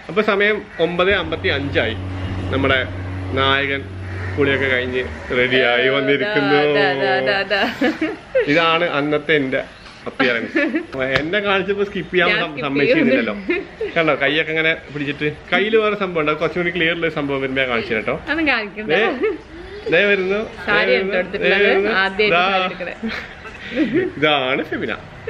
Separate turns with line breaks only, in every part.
അപ്പൊ സമയം ഒമ്പത് അമ്പത്തി അഞ്ചായി നമ്മുടെ നായകൻ കുളിയൊക്കെ കഴിഞ്ഞ് റെഡിയായി വന്നിരിക്കുന്നു
ദാ, ദാ, ദാ, ദാ.
ഇതാണ് അന്നത്തെ എന്റെ അപ്പിയറൻസ് എന്നെ കാണിച്ചപ്പോ സ്കിപ്പ് ചെയ്യാൻ
ഞാൻ
സം-
skip
സമ്മതിച്ചിരുന്നില്ലല്ലോ കണ്ടോ കൈയൊക്കെ ഇങ്ങനെ പിടിച്ചിട്ട് കയ്യിൽ വേറെ സംഭവം ഉണ്ട് അത് കുറച്ചും കൂടി ക്ലിയർ ഉള്ള സംഭവം വരുമ്പോ ഞാൻ കാണിച്ചു കേട്ടോ
അതൊന്നും കാണിക്കണ്ട
ദേ, ദേ വരുന്നു ദേ
സാരി
വരുന്നു, ദേ
എടുത്തിട്ടുള്ളത്
വരുന്നു.
ആദ്യമായിട്ട്
ദാ.
സാരി എടുക്കണേ
ഇതാണ് ഫെബിന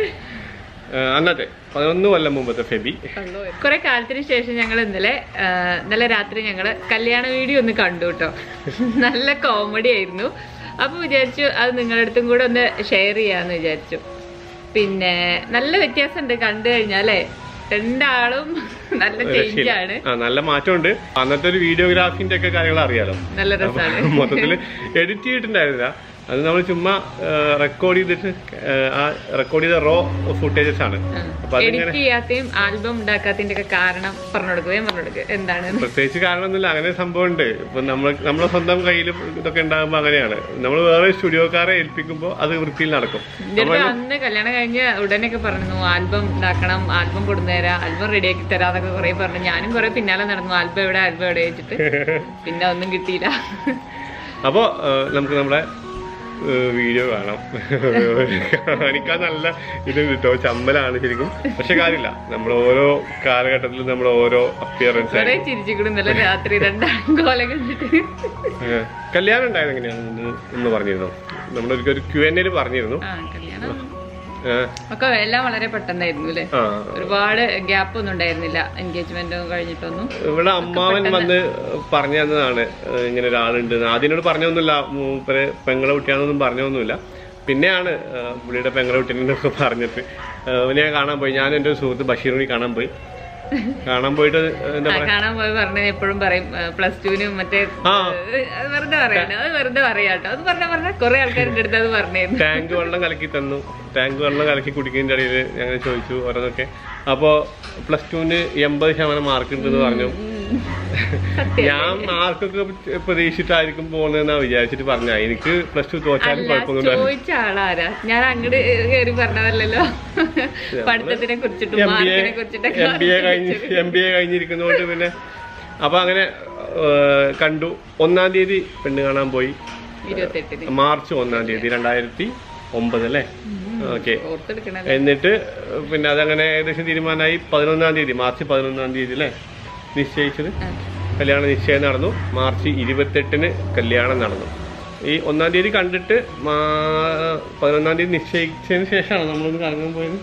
ആ, അന്നത്തെ പതിനൊന്ന് കൊല്ലം മുമ്പത്തെ ഫെബി
കുറെ കാലത്തിന് ശേഷം ഞങ്ങൾ ഇന്നലെ ആ, ഇന്നലെ രാത്രി ഞങ്ങൾ കല്യാണ വീഡിയോ ഒന്ന് കണ്ടു കേട്ടോ നല്ല കോമഡി ആയിരുന്നു അപ്പൊ വിചാരിച്ചു അത് നിങ്ങളുടെ അടുത്തും കൂടെ ഒന്ന് ഷെയർ ചെയ്യാന്ന് വിചാരിച്ചു പിന്നെ നല്ല വ്യത്യാസമുണ്ട് കണ്ടു കഴിഞ്ഞാലേ രണ്ടാളും നല്ല ചേഞ്ച് ആണ്
ആ നല്ല മാറ്റമുണ്ട് അന്നത്തെ ഒരു വീഡിയോഗ്രാഫിന്റെ ഒക്കെ കാര്യങ്ങൾ അറിയാലോ
നല്ല രസമാണ്
മൊത്തത്തില് എഡിറ്റ് ചെയ്തിട്ടുണ്ടായിരുന്നില്ല അത് നമ്മൾ ചുമ്മാ റെക്കോർഡ് ചെയ്തിട്ട് ആ റെക്കോർഡ് ചെയ്ത റോ ഫുട്ടേജസ് ആണ് അപ്പൊ അതിങ്ങനെ
എഡിറ്റ് ചെയ്യാത്തയും ആൽബം ഉണ്ടാക്കാത്തതിന്റെ ഒക്കെ കാരണം പറഞ്ഞു കൊടുക്കുകയും പറഞ്ഞു കൊടുക്കുക എന്താണ്
പ്രത്യേകിച്ച് കാരണമൊന്നുമില്ല അങ്ങനെ ഒരു സംഭവം ഉണ്ട് ഇപ്പൊ നമ്മൾ നമ്മളെ സ്വന്തം കയ്യിൽ ഇതൊക്കെ ഉണ്ടാകുമ്പോൾ അങ്ങനെയാണ് നമ്മൾ വേറെ സ്റ്റുഡിയോക്കാരെ ഏൽപ്പിക്കുമ്പോൾ അത് വൃത്തിയിൽ നടക്കും
എന്റെ അടുത്ത് അന്ന് കല്യാണം കഴിഞ്ഞ് ഉടനെയൊക്കെ പറഞ്ഞു ആൽബം ഉണ്ടാക്കണം ആൽബം കൊടുന്നേരാ ആൽബം റെഡിയാക്കി തരാന്നൊക്കെ കുറെ പറഞ്ഞു ഞാനും കുറെ പിന്നാലെ നടന്നു ആൽബം എവിടെ ആൽബം എവിടെ വെച്ചിട്ട് പിന്നെ ഒന്നും കിട്ടിയില്ല
അപ്പോൾ നമുക്ക് നമ്മുടെ വീഡിയോ കാണാം കാണിക്കാൻ നല്ല ഇത് കിട്ടോ ചമ്മലാണ് ശരിക്കും പക്ഷെ കാര്യമില്ല നമ്മൾ ഓരോ കാലഘട്ടത്തിലും നമ്മൾ ഓരോ അപ്പിയറൻസ്
കുറെ ചിരിച്ചിക്കണം ഇന്നലെ രാത്രി രണ്ടാം കോലം കണ്ടിട്ട്
കല്യാണം ഉണ്ടായത് എങ്ങനെയാണ് എന്ന് പറഞ്ഞിരുന്നു നമ്മളൊരിക്കൽ ഒരു ക്യു എൻ എയിൽ പറഞ്ഞിരുന്നു
ആ കല്യാണം
ഏ,
ഒക്കെ എല്ലാം വളരെ പെട്ടെന്നായിരുന്നു അല്ലേ
ആ
ഒരുപാട് ഗ്യാപ്പ് ഒന്നും ഉണ്ടായിരുന്നില്ല എൻഗേജ്മെന്റും കഴിഞ്ഞിട്ടൊന്നും
ഇവിടെ അമ്മാവൻ വന്ന് പറഞ്ഞു തന്നതാണ് ഏഹ് ഇങ്ങനെ ഒരാളുണ്ട് ആദ്യനോട് പറഞ്ഞൊന്നുമില്ല മൂപ്പര് പെങ്ങളെ കുട്ടിയാണെന്നൊന്നും പറഞ്ഞൊന്നുമില്ല പിന്നെയാണ് ഏഹ് പുള്ളിയുടെ പെങ്ങളെ കുട്ടീനൊക്കെ പറഞ്ഞിട്ട് ഏഹ് അവനെ ഞാൻ കാണാൻ പോയി ഞാൻ എൻ്റെ ഒരു സുഹൃത്ത് ബഷീറിനെ കാണാൻ പോയി കാണാൻ പോയിട്ട് എന്താ
ആ,
പറയാ
കാണാൻ പോയി പറഞ്ഞ എപ്പോഴും പറയും പ്ലസ് ടുവിനും മറ്റേ
ആ.
ഏഹ്, അത് വെറുതെ പറയാട്ടോ അത് വെറുതെ പറയാട്ടോ അത് പറഞ്ഞ പറഞ്ഞ കുറെ ആൾക്കാരുടെ അടുത്ത് അത് പറഞ്ഞിരുന്നു
ടാങ്ക് വെള്ളം കലക്കി തന്നു ടാങ്ക് വെള്ളം കലക്കി കുടിക്കുന്നതിൻ്റെ ഇടയിൽ ഞങ്ങൾ ചോദിച്ചു ഓരോന്നൊക്കെ അപ്പോൾ പ്ലസ് ടുവിന് എൺപത് ശതമാനം മാർക്ക് ഉണ്ടെന്ന് പറഞ്ഞു ഞാൻ മാർക്കൊക്കെ പ്രതീക്ഷിച്ചിട്ടായിരിക്കും പോകുന്നതെന്നാ വിചാരിച്ചിട്ട് പറഞ്ഞ എനിക്ക് പ്ലസ് ടു തോറ്റാലും
അല്ല
കുഴപ്പമൊന്നുമില്ല
ചോദിച്ച ആളാരാ ഞാൻ അങ്ങോട്ട് കയറി പറഞ്ഞതല്ലല്ലോ പഠിത്തത്തിനെ കുറിച്ചിട്ടും
എം ബി എ
മാർക്കിനെ കുറിച്ചിട്ടൊക്കെ
എം ബി എ കഴിഞ്ഞ് എം ബി എ കഴിഞ്ഞിരിക്കുന്നതുകൊണ്ട് പിന്നെ അപ്പൊ അങ്ങനെ ഏഹ്, കണ്ടു ഒന്നാം തീയതി പെണ്ണ് കാണാൻ പോയി
ഇരുപത്തെട്ടിന്
മാർച്ച് ഒന്നാം തീയതി രണ്ടായിരത്തി ഒമ്പത് അല്ലേ ഓക്കെ
ഓർത്തെടുക്കണ
എന്നിട്ട് പിന്നെ അതങ്ങനെ ഏകദേശം തീരുമാനമായി പതിനൊന്നാം തീയതി മാർച്ച് പതിനൊന്നാം തീയതി അല്ലേ നിശ്ചയിച്ചത് കല്യാണ നിശ്ചയം നടന്നു മാർച്ച് ഇരുപത്തെട്ടിന് കല്യാണം നടന്നു ഈ ഒന്നാം തീയതി കണ്ടിട്ട് മാ- പതിനൊന്നാം തീയതി നിശ്ചയിച്ചതിന് ശേഷമാണ് നമ്മളൊന്ന് കറങ്ങാൻ പോയത്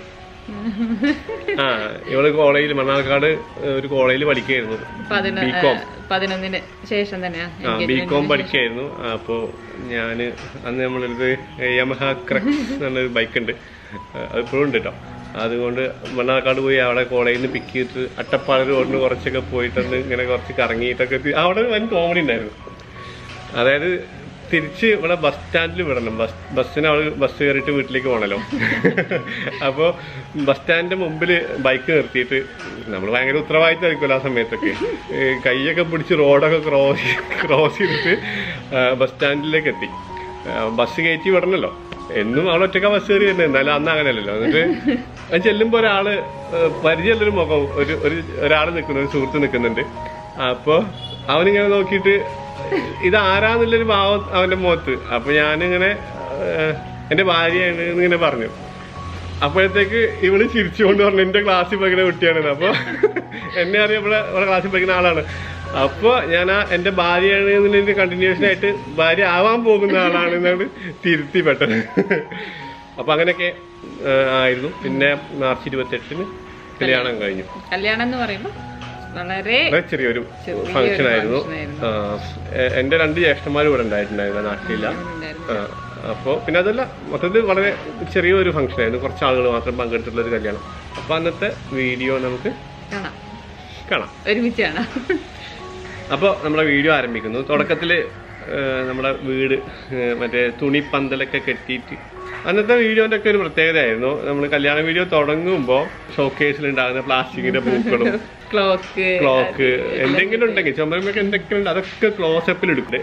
ആ ഇവള് കോളേജിൽ മണ്ണാർക്കാട് ഒരു കോളേജിൽ പഠിക്കുകയായിരുന്നു
പതിനൊ-
ബികോം
പതിനൊന്നിന് ശേഷം തന്നെയാ
ആ ബികോം പഠിക്കുകയായിരുന്നു അപ്പോൾ ഞാൻ അന്ന് നമ്മളെടുത്ത് യമഹ ക്രക്സ് എന്നൊരു ബൈക്ക് ഉണ്ട് അത് ഇപ്പോഴും ഉണ്ട് കേട്ടോ അതുകൊണ്ട് മണ്ണാർക്കാട് പോയി അവിടെ കോളേജിൽ നിന്ന് പിക്ക് ചെയ്തിട്ട് അട്ടപ്പാട് റോഡിന് കുറച്ചൊക്കെ പോയിട്ടൊന്ന് ഇങ്ങനെ കുറച്ച് കറങ്ങിയിട്ടൊക്കെ തി- അവിടെ വൻ കോമഡി ഉണ്ടായിരുന്നു അതായത് തിരിച്ച് ഇവിടെ ബസ് സ്റ്റാൻഡിൽ വിടണം ബസ് ബസ്സിന് അവൾ ബസ് കയറിയിട്ട് വീട്ടിലേക്ക് പോകണല്ലോ അപ്പോൾ ബസ് സ്റ്റാൻഡിന്റെ മുമ്പിൽ ബൈക്ക് നിർത്തിയിട്ട് നമ്മൾ ഭയങ്കര ഉത്തരവാദിത്തമായിരിക്കുമല്ലോ ആ സമയത്തൊക്കെ ഏ, കൈയൊക്കെ പിടിച്ച് റോഡൊക്കെ ക്രോസ് ക്രോസ് ചെയ്തിട്ട് ആ, ബസ് സ്റ്റാൻഡിലേക്ക് എത്തി ആ, ബസ് കയറ്റി വിടണല്ലോ എന്നും അവൾ ഒറ്റക്ക ബസ് കയറി തന്നെ എന്നാലും അന്ന് അങ്ങനെയല്ലല്ലോ എന്നിട്ട് അത് ചെല്ലുമ്പോൾ ഒരാള് ഏ, പരിചയമുള്ളൊരു മുഖം ഒരു ഒരു ഒരാൾ നിൽക്കുന്നു ഒരു സുഹൃത്ത് നിൽക്കുന്നുണ്ട് അപ്പോൾ അവനിങ്ങനെ നോക്കിയിട്ട് ഇത് ആരാന്നുള്ളൊരു ഭാവം അവന്റെ മുഖത്ത് അപ്പൊ ഞാനിങ്ങനെ ഏഹ്, എന്റെ ഭാര്യയാണ് എന്നിങ്ങനെ പറഞ്ഞു അപ്പോഴത്തേക്ക് ഇവള് ചിരിച്ചുകൊണ്ട് പറഞ്ഞു എന്റെ ക്ലാസ്സിൽ പഠിക്കുന്ന കുട്ടിയാണ് അപ്പൊ എന്നെ അറിയാം ഇവിടെ ഇവിടെ ക്ലാസ്സിൽ പഠിക്കുന്ന ആളാണ് അപ്പൊ ഞാൻ ആ എന്റെ ഭാര്യയാണ് എന്നുള്ളതിന്റെ കണ്ടിന്യൂഷൻ ആയിട്ട് ഭാര്യ ആവാൻ പോകുന്ന ആളാണ് എന്നാണ് തിരുത്തി പെട്ടത് അപ്പൊ അങ്ങനെയൊക്കെ ഏഹ്, ആയിരുന്നു പിന്നെ മാർച്ച് ഇരുപത്തെട്ടിന് കല്യാണം കഴിഞ്ഞു
കല്യാണം എന്ന് പറയുമ്പോ വളരെ
വളരെ ചെറിയൊരു
ചെറിയൊരു
ഫംഗ്ഷൻ ആയിരുന്നു
function ആയിരുന്നു.
ആ, എ- എന്റെ രണ്ട് ജ്യേഷ്ഠന്മാരും ഇവിടെ ഉണ്ടായിട്ടുണ്ടായിരുന്നു നാട്ടിലില്ല
ഉണ്ടായിരുന്നു.
ആ, അപ്പോ പിന്നെ അതല്ല മൊത്തത്തിൽ വളരെ ചെറിയൊരു ഫംഗ്ഷൻ ആയിരുന്നു കുറച്ച് ആളുകൾ മാത്രം പങ്കെടുത്തിട്ടുള്ള ഒരു കല്യാണം അപ്പൊ അന്നത്തെ വീഡിയോ നമുക്ക്
കാണാം
കാണാം
ഒരുമിച്ച് കാണാം
അപ്പോൾ നമ്മുടെ വീഡിയോ ആരംഭിക്കുന്നു തുടക്കത്തിൽ നമ്മുടെ വീട് ഏഹ്, മറ്റേ തുണിപ്പന്തലൊക്കെ കെട്ടിയിട്ട് അന്നത്തെ വീഡിയോന്റെ ഒക്കെ ഒരു പ്രത്യേകതയായിരുന്നു നമ്മൾ കല്യാണ വീഡിയോ തുടങ്ങുമ്പോൾ ഷോക്കേസിൽ ഉണ്ടാകുന്ന പ്ലാസ്റ്റിക്കിന്റെ പൂക്കളും
ക്ലോക്ക്
ക്ലോക്ക് എന്തെങ്കിലും ഉണ്ടെങ്കിൽ ചുമരുമൊക്കെ എന്തൊക്കെ ഉണ്ട് അതൊക്കെ ക്ലോസപ്പിൽ എടുക്കട്ടെ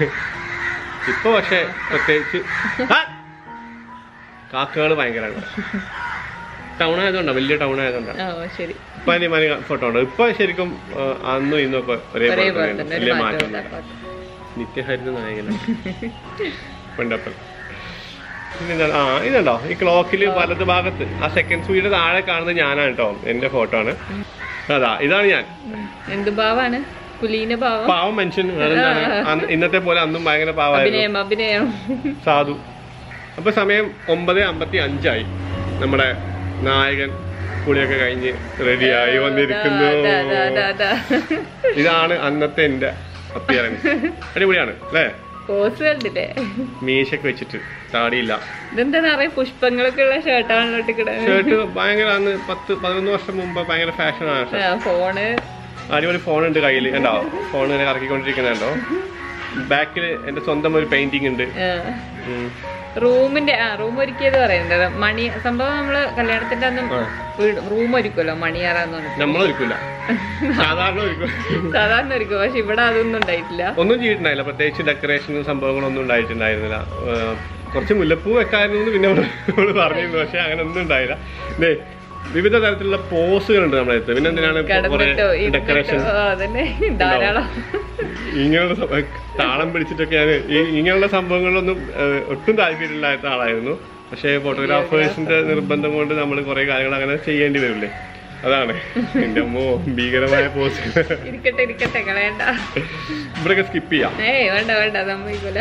ഇപ്പൊ പക്ഷെ പ്രത്യേകിച്ച് കാക്കകൾ ഭയങ്കരമാണ് ടൗൺ ആയതുകൊണ്ടാ വലിയ ടൗൺ ആയതുകൊണ്ടാ
ഓ ശരി
പനി പനി ഫോട്ടോ ഉണ്ട് ഇപ്പൊ ശരിക്കും ആ, അന്നും ഇന്നും ഒക്കെ ഒരേപോലെ
ഒരേപോലെ
തന്നെയാണ്.
തന്നെ ഒരു
വലിയ
മാറ്റം
മാറ്റം നിത്യഹരിത നായകനാണ് പണ്ടപ്പൻ പിന്നെന്താണ് ആ ഇതുണ്ടോ ഈ ക്ലോക്കില് വലത് ഭാഗത്ത് ആ സെക്കൻഡ് സൂചിയുടെ താഴെ കാണുന്നത് ഞാനാണ് കേട്ടോ എന്റെ ഫോട്ടോ ആണ് അതാ ഇതാണ് ഞാൻ
എന്ത് ഭാവാണ് കുലീന ഭാവം
പാവം മനുഷ്യൻ വേറെന്താണ് അന്ന് ഇന്നത്തെ പോലെ അന്നും ഭയങ്കര പാവമായിരുന്നു
അഭിനയം അഭിനയം
സാധു അപ്പൊ സമയം ഒമ്പത് അമ്പത്തി അഞ്ചായി നമ്മുടെ നായകൻ കുളിയൊക്കെ കഴിഞ്ഞ് റെഡിയായി വന്നിരിക്കുന്നു
ദാ, ദാ, ദാ, ദാ.
ഇതാണ് അന്നത്തെ എന്റെ അപ്പിയറൻസ് അടിപൊളിയാണ് അല്ലേ
പോസ് കണ്ടില്ലേ
മീശൊക്കെ വെച്ചിട്ട് താടിയില്ല
ഇതെന്താ നിറയെ പുഷ്പങ്ങളൊക്കെ ഉള്ള ഷർട്ടാണല്ലോ ഇട്ടിക്കിടാൻ
ഷർട്ട് ഭയങ്കര അന്ന് പത്ത് പതിനൊന്ന് വർഷം മുമ്പ് ഭയങ്കര ഫാഷനാണ്
ഫോണ്
അടിപൊളി ഫോൺ ഉണ്ട് കയ്യിൽ കണ്ടോ ഫോൺ ഇങ്ങനെ കറക്കിക്കൊണ്ടിരിക്കുന്നുണ്ടോ ബാക്കിൽ എന്റെ സ്വന്തം ഒരു പെയിന്റിംഗ് ഉണ്ട് ഉം.
റൂമിന്റെ ആ റൂം ഒരുക്കിയത് പറയുന്നുണ്ട് മണി സംഭവം നമ്മള് കല്യാണത്തിന്റെ അന്ന്
ആ.
റൂം ഒരുക്കുമല്ലോ മണിയാറാന്ന് പറഞ്ഞിട്ട്
നമ്മളൊരിക്കില്ല സാധാരണ ഒരിക്കും
സാധാരണ ഒരുക്കും പക്ഷെ ഇവിടെ അതൊന്നും ഉണ്ടായിട്ടില്ല
ഒന്നും ചെയ്തിട്ടുണ്ടായില്ല പ്രത്യേകിച്ച് ഡെക്കറേഷനും സംഭവങ്ങളൊന്നും ഉണ്ടായിട്ടുണ്ടായിരുന്നില്ല ഏഹ് കുറച്ച് മുല്ലപ്പൂ വെക്കായിരുന്നു എന്ന് പിന്നെ അവള് അവള് പറഞ്ഞിരുന്നു പക്ഷെ അങ്ങനെ ഒന്നും ഉണ്ടായില്ല ദേ വിവിധ തരത്തിലുള്ള പോസുകളുണ്ട് നമ്മുടെ അടുത്ത് പിന്നെ എന്തിനാണ് ഇപ്പൊ കുറെ
കിടന്നിട്ടോ
ഡെക്കറേഷൻ
ഇരുന്നിട്ടോ ആ, അതന്നെ ധാരാളം
ഇങ്ങനെയുള്ള സം- താളം പിടിച്ചിട്ടൊക്കെ ഞാൻ ഇങ്ങനെയുള്ള സംഭവങ്ങളിലൊന്നും ഏഹ്, ഒട്ടും താല്പര്യമില്ലാത്ത ആളായിരുന്നു പക്ഷേ ഫോട്ടോഗ്രാഫേഴ്സിന്റെ നിർബന്ധം കൊണ്ട് നമ്മൾ കുറെ കാര്യങ്ങൾ അങ്ങനെ ചെയ്യേണ്ടി വരില്ലേ അതാണ് എന്റെ അമ്മോ ഭീകരമായ പോസ്
ഇരിക്കട്ടെ ഇരിക്കട്ടെ കളയണ്ട
ഇവിടെയൊക്കെ സ്കിപ്പ് ചെയ്യാം
ഏയ് വേണ്ട വേണ്ട സമ്മതിക്കൂല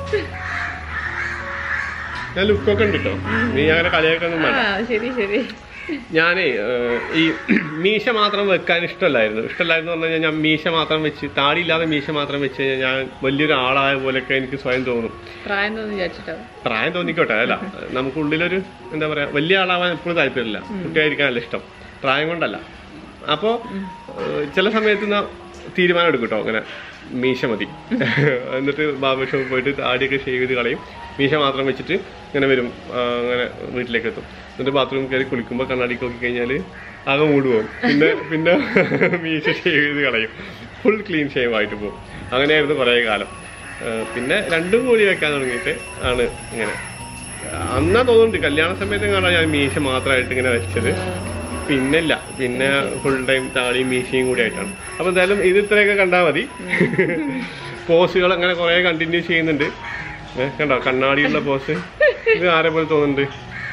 ഞാൻ ലുക്കൊക്കെ ഉണ്ട് കേട്ടോ നീ അങ്ങനെ കളിയാക്കൊന്നും വേണ്ട
ആ ശരി ശരി
ഞാനേ ഏഹ്, ഈ മീശ മാത്രം വെക്കാൻ ഇഷ്ടമല്ലായിരുന്നു ഇഷ്ടമല്ലായിരുന്നു പറഞ്ഞു കഴിഞ്ഞാൽ ഞാൻ മീശ മാത്രം വെച്ച് താടിയില്ലാതെ മീശ മാത്രം വെച്ച് കഴിഞ്ഞാൽ ഞാൻ വലിയൊരു ആളായ പോലെയൊക്കെ എനിക്ക് സ്വയം തോന്നും
പ്രായം തോന്നി വിചാരിച്ചിട്ടോ
പ്രായം തോന്നിക്കോട്ടെ അല്ല നമുക്കുള്ളിലൊരു എന്താ പറയാ വലിയ ആളാവാൻ എപ്പോഴും താല്പര്യമില്ല കുട്ടിയായിരിക്കാനല്ല ഇഷ്ടം പ്രായം കൊണ്ടല്ല അപ്പോ ഏഹ്, ചില സമയത്ത് നാ തീരുമാനം എടുക്കും കേട്ടോ അങ്ങനെ മീശ മതി എന്നിട്ട് ബാബർ ഷോപ്പിൽ പോയിട്ട് താടിയൊക്കെ ഷേവ് ചെയ്ത് കളയും മീശ മാത്രം വെച്ചിട്ട് ഇങ്ങനെ വരും ആ, അങ്ങനെ വീട്ടിലേക്ക് എത്തും എന്നിട്ട് ബാത്റൂമിൽ കയറി കുളിക്കുമ്പോൾ കണ്ണാടി നോക്കി കഴിഞ്ഞാൽ ആകെ മൂട് പോകും പിന്നെ പിന്നെ മീശ ഷേവ് ചെയ്ത് കളയും ഫുൾ ക്ലീൻ ഷേവ് ആയിട്ട് പോകും അങ്ങനെയായിരുന്നു കുറേ കാലം ഏഹ്, പിന്നെ രണ്ടും കൂടി വെക്കാൻ തുടങ്ങിയിട്ട് ആണ് ഇങ്ങനെ അന്നാ തോന്നുന്നുണ്ട് കല്യാണ സമയത്ത് കാണാൻ ഞാൻ മീശ മാത്രമായിട്ട് ഇങ്ങനെ വെച്ചത് പിന്നെ ഇല്ല പിന്നെ ഫുൾ ടൈം താടിയും മീശയും കൂടി ആയിട്ടാണ് അപ്പൊ എന്തായാലും ഇത് ഇത്രയൊക്കെ കണ്ടാൽ മതി പോസുകൾ അങ്ങനെ കുറെ കണ്ടിന്യൂ ചെയ്യുന്നുണ്ട് ഏ, കണ്ടോ കണ്ണാടിയുള്ള പോസ് ഇത് ആരെ പോലെ തോന്നുന്നുണ്ട്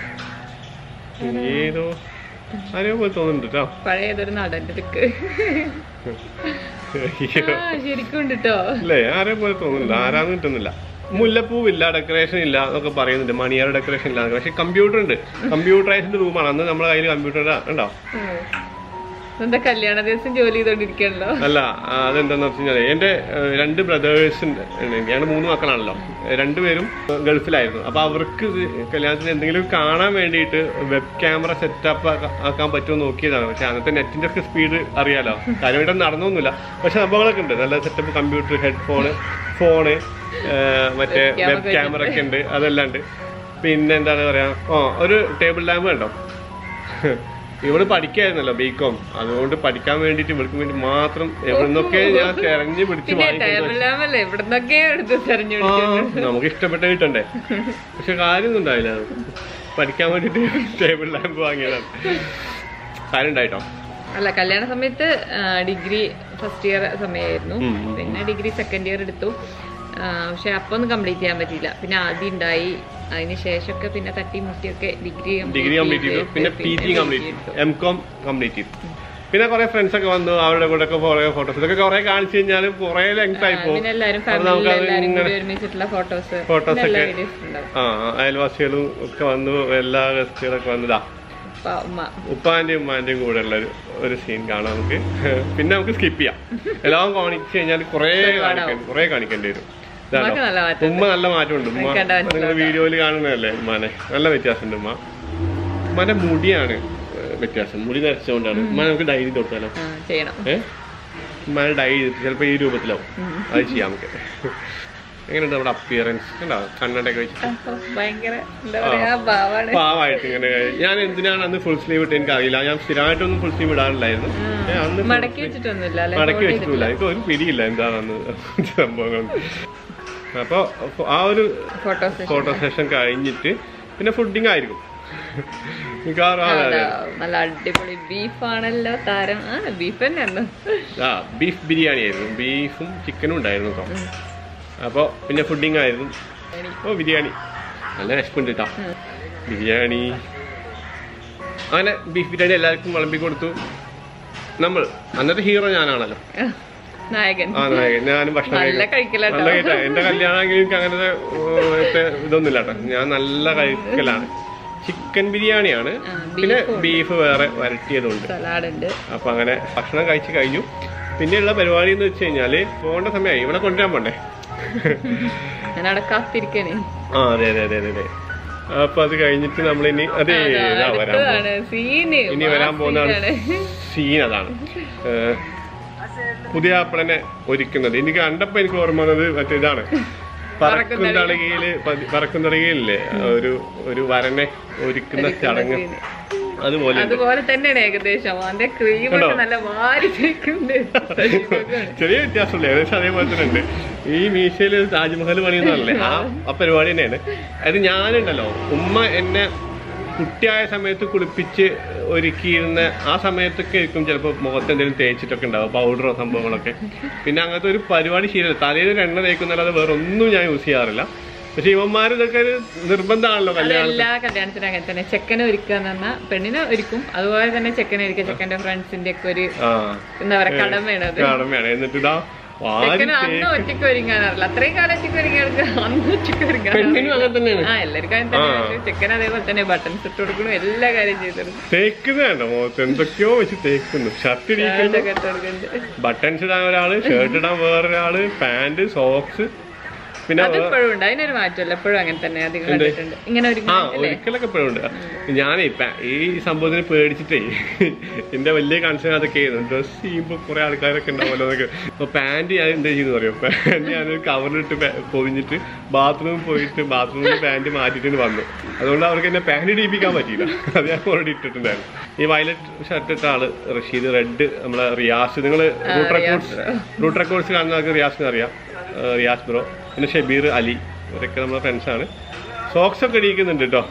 ഏതോ ആരെയോ പോലെ തോന്നുന്നുണ്ട് കേട്ടോ
പഴയ ഏതൊരു നടന്റെ ലുക്ക്
അയ്യോ
ആ ശരിക്കും ഉണ്ട് കേട്ടോ
അല്ലേ ആരെ പോലെ തോന്നുന്നില്ല ആരാന്ന് കിട്ടുന്നില്ല മുല്ലപ്പൂവില്ല ഡെക്കറേഷൻ ഇല്ല എന്നൊക്കെ പറയുന്നുണ്ട് മണിയാറ് ഡെക്കറേഷൻ ഇല്ല പക്ഷെ കമ്പ്യൂട്ടർ ഉണ്ട് കമ്പ്യൂട്ടറൈസ്ഡ് റൂമാണ് അന്ന് നമ്മുടെ കയ്യിൽ കമ്പ്യൂട്ടർ ഉണ്ടോ
എന്താ കല്യാണ ദിവസം ജോലി ചെയ്തോണ്ടിരിക്കണല്ലോ
അല്ല ആ, അതെന്താന്ന് വെച്ച് കഴിഞ്ഞാൽ എന്റെ ഏഹ്, രണ്ട് ബ്രദേഴ്സ് ഉണ്ട് ഞങ്ങൾ മൂന്ന് മക്കളാണല്ലോ ഏഹ്, രണ്ടുപേരും ഗൾഫിലായിരുന്നു അപ്പൊ അവർക്ക് ഇത് കല്യാണത്തിന് എന്തെങ്കിലും കാണാൻ വേണ്ടിയിട്ട് വെബ് ക്യാമറ സെറ്റപ്പ് ആക്കാൻ പറ്റുമോ നോക്കിയതാണ് പക്ഷെ അന്നത്തെ നെറ്റിന്റെ ഒക്കെ സ്പീഡ് അറിയാലോ കാര്യമായിട്ട് നടന്നൊന്നുമില്ല പക്ഷെ സംഭവങ്ങളൊക്കെ ഉണ്ട് നല്ല സെറ്റപ്പ് കമ്പ്യൂട്ടർ ഹെഡ്ഫോണ് ഫോണ് മറ്റേ
Webcam
വെബ്
ഒക്കെ
ക്യാമറ ഒക്കെ ഉണ്ട് അതെല്ലാം ഉണ്ട് പിന്നെ എന്താണ് പറയാ ഓ ഒരു ടേബിൾ ലാമ്പ് കണ്ടോ ഇവള് പഠിക്കായിരുന്നല്ലോ ബികോം അതുകൊണ്ട് പഠിക്കാൻ വേണ്ടിട്ട് ഇവൾക്ക് വേണ്ടി മാത്രം എവിടുന്നൊക്കെ ഞാൻ തെരഞ്ഞു പിടിച്ച്
പിന്നെ
വാങ്ങിക്കൊണ്ട്
ടേബിൾ ലാമ്പല്ലേ എവിടുന്നൊക്കെ എടുത്ത് തെരഞ്ഞു
ആ, നമുക്ക് ഇഷ്ടപ്പെട്ട കിട്ടണ്ടേ പക്ഷെ കാര്യമൊന്നും ഉണ്ടായില്ല അത്. പഠിക്കാൻ വേണ്ടിട്ട് ടേബിൾ ലാമ്പ് വാങ്ങിയതാണ് കാര്യം ഉണ്ടായിട്ടോ
അല്ല കല്യാണ സമയത്ത് ഡിഗ്രി ഫസ്റ്റ് ഇയർ സമയമായിരുന്നു
ഉം.
പിന്നെ ഡിഗ്രി സെക്കൻഡ് ഇയർ എടുത്തു ആ, പക്ഷെ അപ്പൊ ഒന്നും കംപ്ലീറ്റ് ചെയ്യാൻ പറ്റിയില്ല പിന്നെ ആദ്യം ഉണ്ടായി അതിന് ശേഷമൊക്കെ പിന്നെ തട്ടി മുട്ടിയൊക്കെ ഡിഗ്രി
ഡിഗ്രി കംപ്ലീറ്റ് ചെയ്തു പിന്നെ പി ജി കംപ്ലീറ്റ് ചെയ്തു എം കോം കംപ്ലീറ്റ് ചെയ്തു പിന്നെ കുറെ ഫ്രണ്ട്സ് ഒക്കെ വന്നു അവരുടെ കൂടെ ഒക്കെ കുറെ ഫോട്ടോസ് ഇതൊക്കെ കുറെ കാണിച്ചു കഴിഞ്ഞാൽ കുറെ ലെങ്ത് ആയി പോകും
പിന്നെ എല്ലാരും
അപ്പൊ
ഫാമിലി
നമുക്കത്
എല്ലാരും
ഇങ്ങനെ
കൂടി ഒരുമിച്ചിട്ടുള്ള ഫോട്ടോസ്
Photos
എല്ലാ
ഒക്കെ-
വീഡിയോസ് ഉണ്ടാവും
ആ അയൽവാസികളും ഒക്കെ വന്നു എല്ലാ ഗസ്റ്റുകളൊക്കെ വന്നതാ
അപ്പൊ ഉമ്മ
ഉപ്പാന്റെയും ഉമ്മാന്റെയും കൂടെ ഉള്ള ഒരു ഒരു സീൻ കാണാം നമുക്ക് പിന്നെ നമുക്ക് സ്കിപ്പ് ചെയ്യാം എല്ലാം കാണിച്ചു കഴിഞ്ഞാൽ കുറെ കാണിക്കാൻ കുറെ കാണിക്കേണ്ടി വരും ഇതാണോ
ഉമ്മക്ക് നല്ല മാറ്റം
ഉമ്മ നല്ല മാറ്റമുണ്ട് ഉമ്മ
എനിക്ക് കണ്ടാ
നിങ്ങൾ വീഡിയോയിൽ കാണുന്നതല്ലേ ഉമ്മാനെ നല്ല വ്യത്യാസമുണ്ട് ഉമ്മ ഉമ്മാന്റെ മുടിയാണ് ഏഹ്, വ്യത്യാസം മുടി നരച്ചുകൊണ്ടാണ് ഉമ്മ നമുക്ക് ഡയറി തൊട്ടാലോ
ആ, ചെയ്യണം
ഏഹ് ഉമ്മാനെ ഡൈ ചെയ്തിട്ട് ചിലപ്പോൾ ഈ രൂപത്തിലാവും അത് ചെയ്യാം നമുക്ക് എങ്ങനെയുണ്ട് നമ്മുടെ അപ്പിയറൻസ് കണ്ടോ കണ്ണടയൊക്കെ വെച്ചിട്ട്
അപ്പൊ ഭയങ്കര എന്താ പറയാ ഭാവാണ്
പാവായിട്ട് ഇങ്ങനെ ഞാൻ എന്തിനാണ് അന്ന് ഫുൾ സ്ലീവ് ഇട്ട് എനിക്ക് അറിയില്ല ഞാൻ സ്ഥിരമായിട്ടൊന്നും ഫുൾ സ്ലീവ് ഇടാറില്ലായിരുന്നു പക്ഷേ അന്ന് full
മടക്കി വെച്ചിട്ടൊന്നുമില്ല അല്ലെ
മടക്കി വെച്ചിട്ടില്ല എനിക്ക് ഒരു പിടിയില്ല എന്താണെന്ന് സംഭവങ്ങൾ അപ്പൊ ആ ഒരു
ഫോട്ടോസ്
ഫോട്ടോ സെഷൻ കഴിഞ്ഞിട്ട് പിന്നെ ഫുഡിങ് ആയിരിക്കും മിക്കവാറും അതെ, അതെ.
അതാ, നല്ല അടിപൊളി ബീഫാണല്ലോ താരം ആ ബീഫ് തന്നെയായിരുന്നു
ആ ബീഫ് ബിരിയാണി ആയിരുന്നു ബീഫും ചിക്കനും ഉണ്ടായിരുന്നു കേട്ടോ അപ്പോൾ പിന്നെ ഫുഡിങ് ആയിരുന്നു ഓ ബിരിയാണി നല്ല വിശപ്പുണ്ട് കേട്ടോ ബിരിയാണി അങ്ങനെ ബീഫ് ബിരിയാണി എല്ലാവർക്കും വിളമ്പി കൊടുത്തു നമ്മൾ അന്നത്തെ ഹീറോ ഞാനാണല്ലോ
നായകൻ
ആ നായകൻ ഞാനും ഭക്ഷണം
നല്ല
കഴിക്കും.
കഴിക്കലാട്ടോ
നല്ല കഴിച്ചാ എന്റെ കല്യാണമെങ്കിൽ എനിക്ക് അങ്ങനത്തെ ഓ, മറ്റേ ഇതൊന്നുമില്ല കേട്ടോ ഞാൻ നല്ല കഴിക്കലാണ് ചിക്കൻ ബിരിയാണിയാണ്
ആ,
പിന്നെ ബീഫ് വേറെ വരട്ടിയതുണ്ട്
സലാഡ് ഉണ്ട്
അപ്പൊ അങ്ങനെ ഭക്ഷണം കഴിച്ച് കഴിഞ്ഞു പിന്നെയുള്ള പരിപാടി എന്ന് വെച്ച് കഴിഞ്ഞാല് പോകേണ്ട സമയമായി ഇവിടെ കൊണ്ടുവരാൻ പോണ്ടേ
ഞാൻ അവിടെ കാത്തിരിക്കണേ
ആ അതെ അതെ അതെ അതെ അതെ അപ്പൊ അത് കഴിഞ്ഞിട്ട് നമ്മൾ ഇനി അതെ ഇതാ വരാൻ പോകുന്നത്.
അടുത്തതാണ് സീന്
ഇനി വരാൻ പോകുന്നതാണ് സീൻ അതാണ് ഏഹ്, പുതിയ ആപ്പിളനെ ഒരുക്കുന്നത് എനിക്ക് കണ്ടപ്പോ എനിക്ക് ഓർമ്മ വന്നത് മറ്റേ ഇതാണ് പറക്കുന്തളികയില് പതി- പറക്കുന്തളികയില്ലേ ഒരു ഒരു വരനെ ഒരുക്കുന്ന ചടങ്ങ് അതുപോലെ ഉണ്ട്.
അതുപോലെ തന്നെയാണ് ഏകദേശം അവന്റെ ക്രീം ഒക്കെ നല്ല വാരി തേക്കുന്നുണ്ട്
ചെറിയ വ്യത്യാസമില്ല ഏകദേശം അതേപോലെ തന്നെ ഉണ്ട് ഈ മീശയിൽ താജ്മഹൽ പണിയുന്നതല്ലേ ആ ആ പരിപാടി തന്നെയാണ് അത് ഞാനുണ്ടല്ലോ ഉമ്മ എന്നെ കുട്ടിയായ സമയത്ത് കുളിപ്പിച്ച് ഒരുക്കിയിരുന്ന ആ സമയത്തൊക്കെ ആയിരിക്കും ചിലപ്പോൾ മുഖത്ത് എന്തെങ്കിലും തേച്ചിട്ടൊക്കെ ഉണ്ടാവും പൗഡറോ സംഭവങ്ങളൊക്കെ പിന്നെ അങ്ങനത്തെ ഒരു പരിപാടി ശീലമില്ല തലയിൽ ഒരു എണ്ണ തേക്കുന്നല്ലാതെ വേറെ ഒന്നും ഞാൻ യൂസ് ചെയ്യാറില്ല പക്ഷെ ഇവന്മാർ ഇതൊക്കെ ഒരു നിർബന്ധമാണല്ലോ കല്യാണം
എല്ലാ കല്യാണത്തിനും അങ്ങനെ തന്നെ ചെക്കനെ ഒരുക്കുക എന്ന് പറഞ്ഞാൽ പെണ്ണിനെ ഒരുക്കും അതുപോലെ തന്നെ ചെക്കനെ ഒരുക്കുക ചെക്കന്റെ ഫ്രണ്ട്സിന്റെ ഒക്കെ ഒരു
ആ
എന്താ പറയാ കടമയാണ് അത്
കാണുമ്പോഴാണ് എന്നിട്ട് ഇതാ വാരി
ചെക്കന് അന്ന് ഒറ്റയ്ക്ക് ഒരുങ്ങാനറിയില്ല അത്രയും കാലം ഒറ്റയ്ക്ക് ഒരുങ്ങാൻ അന്ന് ഒറ്റയ്ക്ക് ഒരുങ്ങാൻ
പെണ്ണിനും അങ്ങനെ തന്നെയാണ്
ആ എല്ലാവർക്കും അങ്ങനെ തന്നെ പക്ഷേ ചെക്കൻ അതേപോലെ തന്നെ ബട്ടൺസ് ഇട്ട് കൊടുക്കണം എല്ലാ കാര്യം ചെയ്തിരുന്നു
തേക്കുന്നതാണ് മുഖത്ത് എന്തൊക്കെയോ വെച്ച് തേക്കുന്നു ഷർട്ട് ഇടിക്കുന്നു
ഇതൊക്കെ ഇട്ട് കൊടുക്കുന്നുണ്ട്
ബട്ടൺസ് ഇടാൻ ഒരാള് ഷർട്ട് ഇടാൻ വേറൊരാള് പാന്റ് സോക്സ് പിന്നെ വേ-
അതിപ്പോഴും ഉണ്ട് അതിനൊരു മാറ്റമല്ല എപ്പോഴും അങ്ങനെ തന്നെ അധികം കണ്ടിട്ടുണ്ട് ഇങ്ങനെ ഒരു
ആ ഒരിക്കലൊക്കെ എപ്പോഴും ഉണ്ട് ഞാനേ പ- ഈ സംഭവത്തിന് പേടിച്ചിട്ടേ എന്റെ വലിയ കൺസേൺ അതൊക്കെ ആയിരുന്നു ഡ്രസ് ചെയ്യുമ്പോൾ കുറെ ആൾക്കാരൊക്കെ ഉണ്ടാവുമല്ലോ എന്നൊക്കെ അപ്പൊ പാന്റ് ഞാൻ എന്താ ചെയ്യുന്നു പറയും പാന്റ് ഞാനൊരു കവറിലിട്ട് പ- പൊതിഞ്ഞിട്ട് ബാത്റൂമിൽ പോയിട്ട് ബാത്റൂമിൽ പാന്റ് മാറ്റിയിട്ട് വന്നു അതുകൊണ്ട് അവർക്ക് എന്നെ പാന്റ് ഇടിപ്പിക്കാൻ പറ്റിയില്ല അത് ഞാൻ ഓൾറെഡി ഇട്ടിട്ടുണ്ടായിരുന്നു ഈ വയലറ്റ് ഷർട്ട് ഇട്ട ആള് റഷീദ് റെഡ് നമ്മളെ റിയാസ് നിങ്ങൾ റൂട്ട് റെക്കോർഡ്സ് റൂട്ട് റെക്കോർഡ്സ് കാണുന്നവർക്ക് റിയാസിന് അറിയാം ആ, റിയാസ് ബ്രോ പിന്നെ ഷബീർ അലി ഇവരൊക്കെ നമ്മളെ ഫ്രണ്ട്സാണ് സോക്സ് ഒക്കെ ഇടിക്കുന്നുണ്ട് കേട്ടോ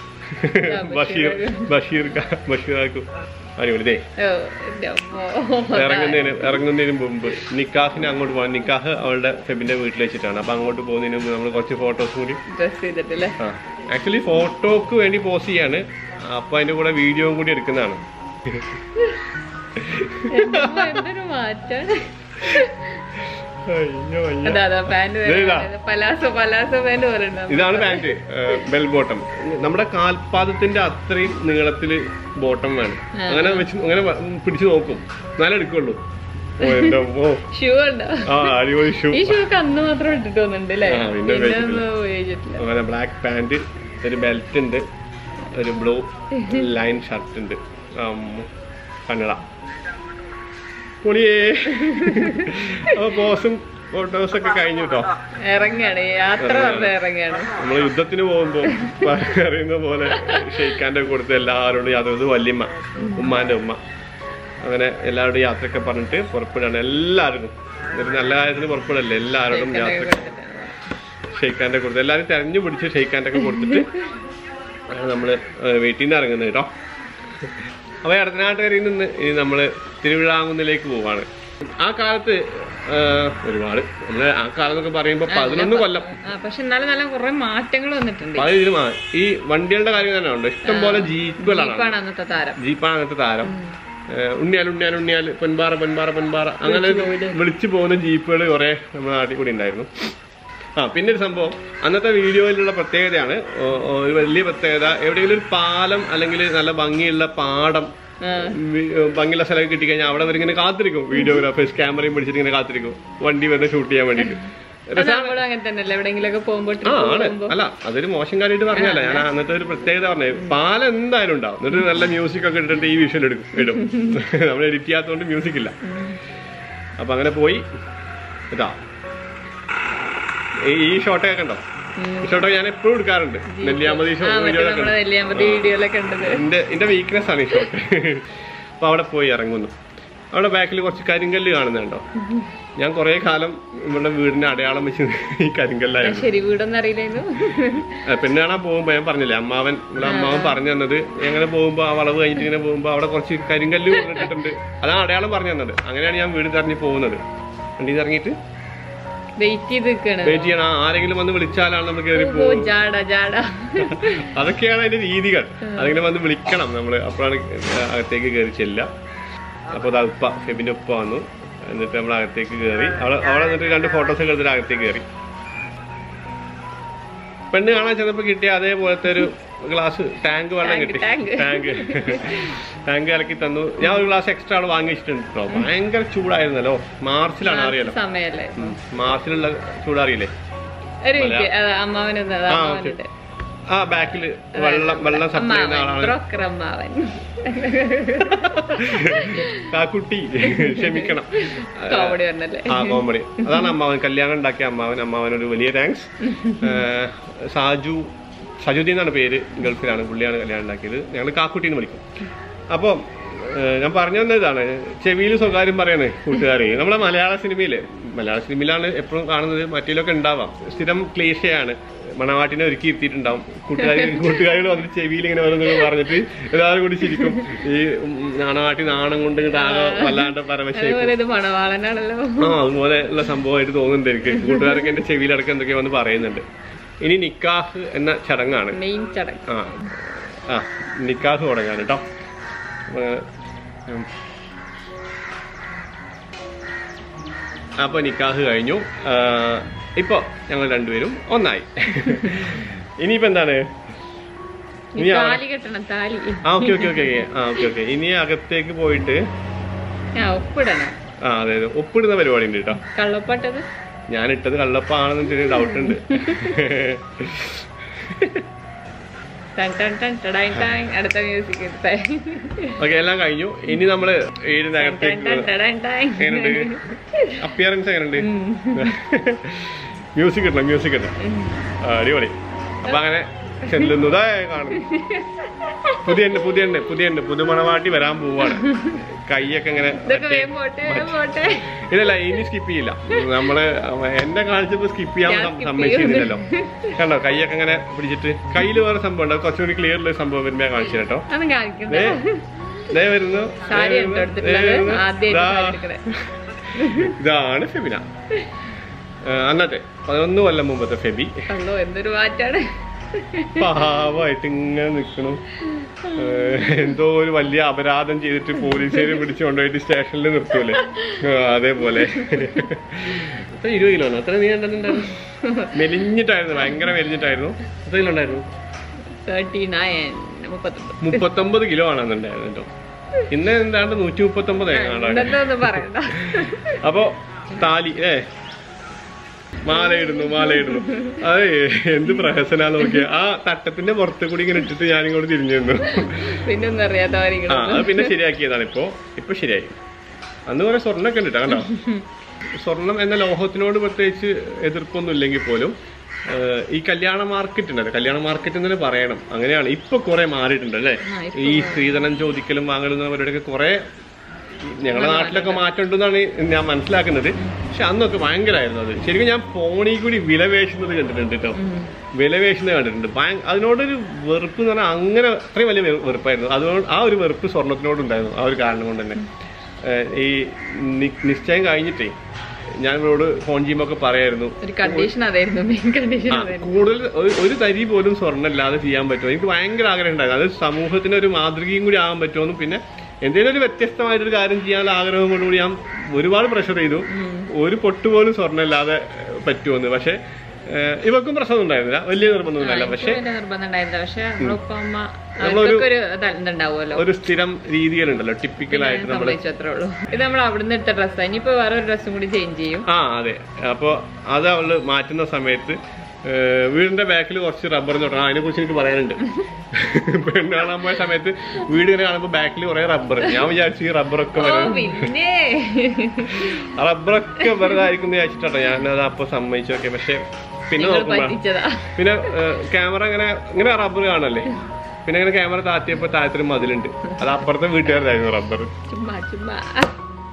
ബഷീർ ബഷീർ ക- ബഷീറാക്കും അടിപൊളി ദേ
ഓ, എൻ്റെ അമ്മോ.
ഇറങ്ങുന്നതിന് ഇറങ്ങുന്നതിന് മുമ്പ് നിക്കാഹിന് അങ്ങോട്ട് പോകാൻ നിക്കാഹ് അവളുടെ ഫെബിന്റെ വീട്ടിൽ വെച്ചിട്ടാണ് അപ്പൊ അങ്ങോട്ട് പോകുന്നതിന് മുമ്പ് നമ്മൾ കുറച്ച് ഫോട്ടോസ് കൂടി
ഡ്രസ് ചെയ്തിട്ടില്ലേ
ആ ആക്ച്വലി ഫോട്ടോക്ക് വേണ്ടി പോസ്റ്റ് ചെയ്യാണ് അപ്പൊ അതിന്റെ കൂടെ വീഡിയോയും കൂടി എടുക്കുന്നതാണ്
എൻ്റെ അമ്മ എന്തൊരു മാറ്റാണ്
അയ്യോ അയ്യോ
അതാ അതാ പാന്റ്
ദേ ഇതാ.
പലാസോ പലാസോ പാന്റ് പറയണ്ട
ഇതാണ് പാന്റ് ബെൽ ബോട്ടം നമ്മുടെ കാൽപാദത്തിന്റെ അത്രയും നീളത്തില് ബോട്ടം വേണം അങ്ങനെ വെച്ച് അങ്ങനെ വ- പിടിച്ചു നോക്കും എന്നാലേ എടുക്കുള്ളൂ ഓ എന്റെ അമ്മോ
ഷൂ ഉണ്ടോ
ആ അടിപൊളി ഷൂ
ഈ ഷൂ ഒക്കെ അന്ന് മാത്രം ഇട്ടിട്ട് വന്നിട്ടുണ്ട് അല്ലേ
ആ, പിന്നെ
പിന്നെ
ഉപയോഗിച്ചിട്ടില്ല.
ഒന്നും ഉപയോഗിച്ചിട്ടില്ല
അങ്ങനെ ബ്ലാക്ക് പാന്റ് ഒരു ബെൽറ്റ് ഉണ്ട് ഒരു ബ്ലൂ ലൈൻ ഷർട്ട് ഉണ്ട് അമ്മോ, കന്നഡ പൊളിയേ അപ്പൊ ബോസും ഫോട്ടോസ് ഒക്കെ കഴിഞ്ഞു കേട്ടോ
ഇറങ്ങാണ് യാത്ര പറഞ്ഞ ഇറങ്ങാണ്
നമ്മൾ യുദ്ധത്തിന് പോകുമ്പോ അറിയുന്ന പോലെ ഷെയ്ഖാന്റെ കൊടുത്ത് എല്ലാവരോടും യാത്ര ഇത് വല്യമ്മ ഉമ്മാന്റെ ഉമ്മ അങ്ങനെ എല്ലാവരോടും യാത്രയൊക്കെ പറഞ്ഞിട്ട് പുറപ്പെടാണ് എല്ലാവർക്കും ഒരു നല്ല കാര്യത്തിന് പുറപ്പെടല്ലേ എല്ലാവരോടും യാത്ര ഷെയ്ഖാന്റെ കൊടുത്ത് എല്ലാവരും തെരഞ്ഞു പിടിച്ച് ഷെയ്ഖാന്റെ ഒക്കെ കൊടുത്തിട്ട് ആണ് നമ്മള് ഏഹ് വീട്ടിൽ നിന്ന് ഇറങ്ങുന്നത് കേട്ടോ അപ്പൊ ഇടത്തനാട്ടുകാരിൽ നിന്ന് ഇനി നമ്മള് തിരുവിഴാങ്കുന്നിലേക്ക് പോവാണ് ആ കാലത്ത് ഏഹ് ഒരുപാട് നമ്മള് ആ കാലം എന്നൊക്കെ പറയുമ്പോ പതിനൊന്ന് കൊല്ലം
ആ പക്ഷെ എന്നാലും നല്ല കുറെ മാറ്റങ്ങൾ വന്നിട്ടുണ്ട്
പല ഇതിലും ആ- ഈ വണ്ടികളുടെ കാര്യം തന്നെ ഉണ്ട് ഇഷ്ടം പോലെ ജീപ്പുകളാണ്
ജീപ്പാണ് അന്നത്തെ താരം
ജീപ്പാണ് അങ്ങനത്തെ താരം ഏഹ് ഉണ്ണിയാൽ ഉണ്ണിയാൽ ഉണ്ണിയാൽ പൊൻപാറ പൊൻപാറ പൊൻപാറ അങ്ങനെ വിളിച്ചു പോകുന്ന ജീപ്പുകൾ കുറെ നമ്മുടെ നാട്ടിൽ കൂടി ഉണ്ടായിരുന്നു ആ പിന്നെ ഒരു സംഭവം അന്നത്തെ വീഡിയോയിലുള്ള പ്രത്യേകതയാണ് ഓ- ഓ ഒരു വലിയ പ്രത്യേകത എവിടെയെങ്കിലും ഒരു പാലം അല്ലെങ്കിൽ നല്ല ഭംഗിയുള്ള പാടം
ആ.
വി- ഭംഗിയുള്ള സ്ഥലം കിട്ടിക്കഴിഞ്ഞാൽ അവിടെ വരെ ഇങ്ങനെ കാത്തിരിക്കും വീഡിയോഗ്രാഫേഴ്സ് ക്യാമറയും പിടിച്ചിട്ട് ഇങ്ങനെ കാത്തിരിക്കും വണ്ടി വരുന്ന ഷൂട്ട് ചെയ്യാൻ വേണ്ടിയിട്ട്
അത് നമ്മളും അങ്ങനെ തന്നെയല്ലേ എവിടെയെങ്കിലും ഒക്കെ പോകുമ്പോൾ
ആ ആണ് അല്ല അതൊരു മോശം കാര്യമായിട്ട് പറഞ്ഞല്ല ഞാൻ അന്നത്തെ ഒരു പ്രത്യേകത പറഞ്ഞേ പാലം എന്തായാലും ഉണ്ടാവും എന്നിട്ട് നല്ല മ്യൂസിക് ഒക്കെ ഇട്ടിട്ട് ഈ വിഷ്വൽ എടുക്കും ഇടും നമ്മൾ എഡിറ്റ് ചെയ്യാത്തതുകൊണ്ട് മ്യൂസിക് ഇല്ല അപ്പൊ അങ്ങനെ പോയി ഇതാ ഈ- ഈ ഷോട്ടൊക്കെ കണ്ടോ ഈ ഷോട്ടൊക്കെ ഞാൻ എപ്പോഴും എടുക്കാറുണ്ട് നെല്ലിയാമ്പതി ഷോ
ആ മറ്റേ
വീഡിയോയിലൊക്കെ
നമ്മളെ നെല്ലിയാമ്പതി വീഡിയോയിലൊക്കെ ഉണ്ടത്
എന്റെ എന്റെ വീക്ക്നെസ് ആണ് ഈ ഷോട്ട് അപ്പൊ അവിടെ പോയി ഇറങ്ങുന്നു അവിടെ ബാക്കിൽ കുറച്ച് കരിങ്കല്ല് കാണുന്നുണ്ടോ ഞാൻ കുറേ കാലം ഇവിടെ വീടിന്റെ അടയാളം വെച്ച് ഈ കരിങ്കല്ലായിരുന്നു
ശരി വീടൊന്നും അറിയില്ലായിരുന്നു
ആ, പെണ്ണ് കാണാൻ പോകുമ്പോ ഞാൻ പറഞ്ഞില്ലേ അമ്മാവൻ ഇവിടെ അമ്മാവൻ പറഞ്ഞു തന്നത് എങ്ങനെ പോകുമ്പോ ആ വളവ് കഴിഞ്ഞിട്ട് ഇങ്ങനെ പോകുമ്പോ അവിടെ കുറച്ച് കരിങ്കല്ല് കൊണ്ടിട്ടുണ്ട് അതാണ് അടയാളം പറഞ്ഞു തന്നത് അങ്ങനെയാണ് ഞാൻ വീട് തെരഞ്ഞു പോകുന്നത് വണ്ടി ഇറങ്ങിയിട്ട്
വെയിറ്റ് ചെയ്ത് നിൽക്കണ്
വെയിറ്റ് ചെയ്യണം ആ, ആരെങ്കിലും വന്ന് വിളിച്ചാലാണ് നമ്മൾ കയറി
ഓ
പോകും
ജാട ജാട
അതൊക്കെയാണ് അതിന്റെ രീതികൾ അതിങ്ങനെ വന്ന് വിളിക്കണം നമ്മൾ അപ്പോഴാണ് അകത്തേക്ക് കയറി ചെല്ലുക അപ്പോൾ അത് ഉപ്പ ഫെബിന്റെ ഉപ്പ വന്നു എന്നിട്ട് നമ്മൾ അകത്തേക്ക് കയറി അവിടെ അവിടെ എന്നിട്ട് രണ്ട് ഫോട്ടോസ് ഒക്കെ എടുത്തിട്ട് അകത്തേക്ക് കയറി പെണ്ണ് കാണാൻ ചെന്നപ്പോൾ കിട്ടിയ അതേപോലത്തെ ഒരു ഗ്ലാസ് ടാങ്ക് വെള്ളം
ടാങ്ക്,
കിട്ടി
ടാങ്ക്.
ടാങ്ക് ടാങ്ക് ഇറക്കി തന്നു ഞാൻ ഒരു ഗ്ലാസ് എക്സ്ട്രാ അവിടെ വാങ്ങി വെച്ചിട്ടുണ്ട് കേട്ടോ ഭയങ്കര ചൂടായിരുന്നല്ലോ മാർച്ചിലാണ് അറിയാലോ
സമയല്ലേ
ഉം. മാർച്ചിലുള്ള ചൂടറിയില്ലേ
ഒരു മിനിറ്റ് അതാ അമ്മാവനൊന്ന് അതാ
ആ,
അമ്മാവനുണ്ട്
ആ ബാക്കിൽ വെള്ളം വെള്ളം സപ്ലൈ ചെയ്യുന്ന
അമ്മാവൻ
ആളാണ്
ബ്രോക്കർ അമ്മാവൻ
ആ കുട്ടി ക്ഷമിക്കണം
കോമഡി പറഞ്ഞല്ലേ
ആ കോമഡി അതാണ് അമ്മാവൻ കല്യാണം ഉണ്ടാക്കിയ അമ്മാവൻ അമ്മാവനൊരു വലിയ താങ്ക്സ് സാജു സജുദ്ദീൻ എന്നാണ് പേര് ഗൾഫിലാണ് പുള്ളിയാണ് കല്യാണം ഉണ്ടാക്കിയത് ഞങ്ങൾ കാക്കുട്ടി എന്ന് വിളിക്കും അപ്പം ഏഹ്, ഞാൻ പറഞ്ഞു വന്ന ഇതാണ് ചെവിയിൽ സ്വകാര്യം പറയണേ കൂട്ടുകാരെ നമ്മളെ മലയാള സിനിമയിലെ മലയാള സിനിമയിലാണ് എപ്പോഴും കാണുന്നത് മറ്റേലൊക്കെ ഉണ്ടാവാം സ്ഥിരം ക്ലീശയാണ് മണവാട്ടിനെ ഒരുക്കി ഇരുത്തിയിട്ടുണ്ടാവും കൂട്ടുകാരി കൂട്ടുകാരികൾ വന്നിട്ട് ചെവിയിൽ ഇങ്ങനെ ഓരോന്നൊക്കെ പറഞ്ഞിട്ട് എല്ലാവരും കൂടി ചിരിക്കും ഈ ഉം, മണവാട്ടി നാണം കൊണ്ട് ഇങ്ങോട്ട് ആകെ വല്ലാണ്ട് പരമശേക്കും
അതുപോലെ ഇത് മണവാളനാണല്ലോ
ആ അതുപോലെ ഉള്ള സംഭവമായിട്ട് തോന്നുന്നുണ്ട് എനിക്ക് കൂട്ടുകാരൊക്കെ എന്റെ ചെവിയിലടക്കം എന്തൊക്കെയോ വന്ന് പറയുന്നുണ്ട് ഇനി നിക്കാഹ് എന്ന ചടങ്ങാണ്
മെയിൻ ചടങ്ങ്
ആ ആ നിക്കാഹ് തുടങ്ങാൻ കേട്ടോ അപ്പൊ നിക്കാഹ് കഴിഞ്ഞു ആ, ഇപ്പൊ ഞങ്ങൾ രണ്ടുപേരും ഒന്നായി ഇനിയിപ്പോ എന്താണ്
ഈ
ഇനി ആ-
താലി കെട്ടണം താലി
ആ ഓക്കെ ഓക്കെ ഓക്കെ ആ ഓക്കെ ഓക്കെ ഇനി അകത്തേക്ക് പോയിട്ട്
ആ ഒപ്പിടണം
ആ അതെ അതെ ഒപ്പിടുന്ന പരിപാടി ഉണ്ട് കേട്ടോ
കള്ളപ്പാട്ടത്
ഞാൻ ഇട്ടത് കള്ളപ്പാണെന്ന് ചെറിയ ഡൗട്ട് ഉണ്ട്
ടൺ ടൺ ടൺ ടടായി ടാങ് അടുത്ത മ്യൂസിക് എടുത്തേ
ഓക്കെ എല്ലാം കഴിഞ്ഞു ഇനി നമ്മള് വീടിന്റെ
ടൺ
അകത്തേക്ക്
ടൺ ടടായി ടാങ്
എങ്ങനെയുണ്ട് അപ്പിയറൻസ് എങ്ങനെയുണ്ട് മ്യൂസിക് ഇടണം മ്യൂസിക് ഇടണം ആ, അടിപൊളി അപ്പൊ അങ്ങനെ ചെല്ലുന്നതാ കാണുന്നു പുതിയ എണ്ണ പുതിയ എണ്ണ പുതിയ എണ്ണ പുതുമണവാട്ടി വരാൻ പോവാണ് കൈയൊക്കെ ഇങ്ങനെ
ഇതൊക്കെ വേഗം പോട്ടെ വേഗം പോട്ടെ
ഇല്ലല്ല ഇനി സ്കിപ്പ് ചെയ്യില്ല നമ്മള് എന്നെ കാണിച്ചപ്പോ സ്കിപ്പ് ചെയ്യാൻ
ഞാൻ
സം-
skip
സമ്മതിച്ചിരുന്നില്ലല്ലോ കണ്ടോ കൈയൊക്കെ ഇങ്ങനെ പിടിച്ചിട്ട് കയ്യിൽ വേറെ സംഭവം ഉണ്ട് അത് കുറച്ചുകൂടി ക്ലിയർ ഉള്ള സംഭവം വരുമ്പോ ഞാൻ കാണിച്ചു കേട്ടോ
അതൊന്നും കാണിക്കണ്ട
ദേ, ദേ വരുന്നു ദേ
സാരി
വരുന്നു,
എടുത്തോ
ദേ
എടുത്തിട്ടുള്ളത്
വരുന്നു.
ആദ്യമായിട്ട്
ദാ.
സാരി എടുക്കണേ
ഇതാണ് ഫെബിന ആ, അന്നത്തെ പതിനൊന്ന് കൊല്ലം മുമ്പത്തെ ഫെബി
കള്ളോ എന്തൊരു മാറ്റാണ്
പാവായിട്ട് ഇങ്ങനെ നിൽക്കണു എന്തോ ഒരു വലിയ അപരാധം ചെയ്തിട്ട് പോലീസുകാരെ പിടിച്ചു കൊണ്ടുപോയിട്ട് സ്റ്റേഷനിൽ നിർത്തൂലേ ആ, അതേപോലെ അത്ര ഇരുപത് കിലോ അത്ര നീ കണ്ടിട്ടുണ്ടായിരുന്നു മെലിഞ്ഞിട്ടായിരുന്നു ഭയങ്കര മെലിഞ്ഞിട്ടായിരുന്നു എത്ര കിലോ ഉണ്ടായിരുന്നു
തേർട്ടി നയൻ മുപ്പത്തൊമ്പത്
മുപ്പത്തൊമ്പത് കിലോ ആണെന്നുണ്ടായിരുന്നു കേട്ടോ ഇന്ന് എന്താണ്ട് നൂറ്റി മുപ്പത്തൊമ്പത്
ഇന്നത്തെ ഒന്നും പറയണ്ട
അപ്പൊ താലി ഏ മാലയിടുന്നു മാലയിടുന്നു അത് എന്ത് പ്രഹസനാന്ന് നോക്കിയ ആ തട്ടത്തിന്റെ പുറത്ത് കൂടി ഇങ്ങനെ ഇട്ടിട്ട് ഞാനിങ്ങോട്ട് തിരിഞ്ഞു നിന്നു
പിന്നെ ഒന്നും അറിയാത്ത
ആ
കാര്യങ്ങൾ
അത് പിന്നെ ശരിയാക്കിയതാണ് ഇപ്പോ ഇപ്പൊ ശരിയായി അന്ന് കുറെ സ്വർണ്ണൊക്കെ ഉണ്ട് കേട്ടോ കണ്ടോ സ്വർണം എന്ന ലോഹത്തിനോട് പ്രത്യേകിച്ച് എതിർപ്പൊന്നും ഇല്ലെങ്കിൽ പോലും ഏഹ്, ഈ കല്യാണ മാർക്കറ്റ് ഉണ്ടല്ലോ കല്യാണ മാർക്കറ്റ് എന്ന് തന്നെ പറയണം അങ്ങനെയാണ് ഇപ്പൊ കുറെ മാറിയിട്ടുണ്ട് അല്ലേ
ആ, ഇപ്പൊ
ഈ സ്ത്രീധനം ചോദിക്കലും വാങ്ങലും അവരുടെയൊക്കെ കുറെ ഞങ്ങളുടെ നാട്ടിലൊക്കെ മാറ്റം ഉണ്ടെന്നാണ് ഞാൻ മനസ്സിലാക്കുന്നത് പക്ഷെ അന്നൊക്കെ ഭയങ്കരമായിരുന്നു അത് ശരിക്കും ഞാൻ ഫോണിൽ കൂടി വില വേഷുന്നത് കണ്ടിട്ടുണ്ട് കേട്ടോ വില വേഷുന്നത് കണ്ടിട്ടുണ്ട് ഭയ- അതിനോടൊരു വെറുപ്പ് എന്ന് പറഞ്ഞാൽ അങ്ങനെ അത്രയും വലിയ വെ- വെറുപ്പായിരുന്നു അതുകൊണ്ട് ആ ഒരു വെറുപ്പ് സ്വർണത്തിനോടുണ്ടായിരുന്നു ആ ഒരു കാരണം കൊണ്ട് തന്നെ ഏഹ് ഈ നി- നിശ്ചയം കഴിഞ്ഞിട്ടേ ഞാൻ ഇവരോട് ഫോൺ ചെയ്യുമ്പോൾ ഒക്കെ പറയായിരുന്നു
ഒരു കണ്ടീഷൻ അതായിരുന്നു മെയിൻ കണ്ടീഷൻ
ആ,
അതായിരുന്നു
കൂടുതൽ ഒരു- ഒരു തരി പോലും സ്വർണ്ണം ഇല്ലാതെ ചെയ്യാൻ പറ്റുമോ എനിക്ക് ഭയങ്കര ആഗ്രഹം ഉണ്ടായിരുന്നു അത് സമൂഹത്തിന് ഒരു മാതൃകയും കൂടി ആകാൻ പറ്റുമെന്നും പിന്നെ എന്തെങ്കിലും ഒരു വ്യത്യസ്തമായിട്ടൊരു കാര്യം ചെയ്യാനുള്ള ആഗ്രഹം കൊണ്ടുകൂടി ഞാൻ ഒരുപാട് പ്രഷർ ചെയ്തു ഒരു പൊട്ട് പോലും സ്വർണ്ണം ഇല്ലാതെ ഏഹ്, പറ്റുമെന്ന് പക്ഷെ ഏഹ്, ഇവക്കും പ്രശ്നം ഉണ്ടായിരുന്നില്ല വലിയ നിർബന്ധമൊന്നുമല്ല പക്ഷെ
വലിയ നിർബന്ധം ഉണ്ടായിരുന്നില്ല പക്ഷെ നമ്മളിപ്പ അമ്മ
നമ്മളൊരു-
അവർക്കൊക്കെ ഒരു ഇതുണ്ടാവുമല്ലോ
ഒരു സ്ഥിരം രീതികളുണ്ടല്ലോ ടിപ്പിക്കലായിട്ട് നമ്മൾ
സമ്മതിച്ചു അത്രേ ഉള്ളൂ ഇത് നമ്മൾ അവിടുന്ന് എടുത്ത ഡ്രസ്സാണ് ഇനിയിപ്പോ വേറെ ഒരു ഡ്രസ്സും കൂടി ചേഞ്ച് ചെയ്യും
ആ അതെ അപ്പൊ അത് അവള് മാറ്റുന്ന സമയത്ത് ഏഹ്, വീടിന്റെ ബാക്കിൽ കുറച്ച് റബ്ബർ തൊട്ടണം അതിനെ കുറിച്ച് എനിക്ക് പറയാനുണ്ട് പെണ്ണ് കാണാൻ പോയ സമയത്ത് വീട് ഇങ്ങനെ കാണുമ്പോൾ ബാക്കിൽ കുറെ റബ്ബർ ഞാൻ വിചാരിച്ചു ഈ റബ്ബറൊക്കെ
ഓ
വരും
പിന്നെ
ആ റബ്ബറൊക്കെ വെറുതെ ആയിരിക്കും എന്ന് വിചാരിച്ചിട്ടോ ഞാനത് അപ്പൊ സമ്മതിച്ചു നോക്കിയ പക്ഷെ പിന്നെ
നിങ്ങൾ
നോക്കുമ്പോ
പറ്റിച്ചതാ
പിന്നെ ക്യാമറ ഇങ്ങനെ ഇങ്ങനെ റബ്ബർ കാണല്ലേ പിന്നെ ഇങ്ങനെ ക്യാമറ താത്തിയപ്പോ താഴത്തൊരു മതിലുണ്ട് അത് അപ്പുറത്തെ വീട്ടുകാരായിരുന്നു റബ്ബർ
ചുമ്മാ ചുമ്മാ